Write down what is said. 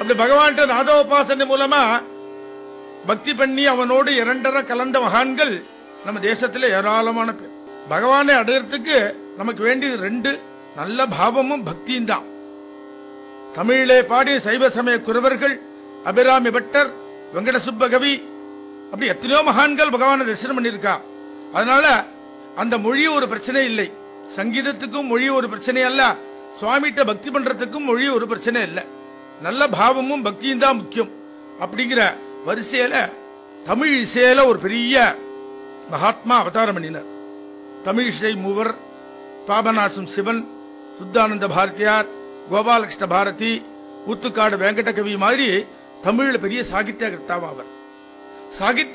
அப்படி பகவான்கிட்ட நாதோபாசனை மூலமா பக்தி பண்ணி அவனோடு இரண்டரை கலந்த மகான்கள் நம்ம தேசத்துல ஏராளமான பேர் பகவானை அடையறதுக்கு நமக்கு வேண்டியது ரெண்டு நல்ல பாவமும் பக்தியும் தான் தமிழிலே பாடிய சைவ சமய குருவர்கள் அபிராமி பட்டர் வெங்கட சுப்பகவி அப்படி எத்தனையோ மகான்கள் பகவானை தரிசனம் பண்ணியிருக்கா அதனால அந்த மொழி ஒரு பிரச்சனை இல்லை சங்கீதத்துக்கும் மொழி ஒரு பிரச்சனை அல்ல சுவாமிகிட்ட பக்தி பண்றதுக்கும் மொழி ஒரு பிரச்சனை இல்லை நல்ல பாவமும் பக்தியும் தான் முக்கியம் அப்படிங்கிற வரிசையில தமிழ் இசையில ஒரு பெரிய மகாத்மா அவதாரம் பண்ணினார் தமிழ் இசை மூவர் பாபநாசம் சிவன் சுத்தானந்த பாரதியார் கோபாலகிருஷ்ண பாரதி ஊத்துக்காடு வெங்கடகவி மாதிரி தமிழ்ல பெரிய சாகித்ய கர்த்தாவா அவர் சாகித்ய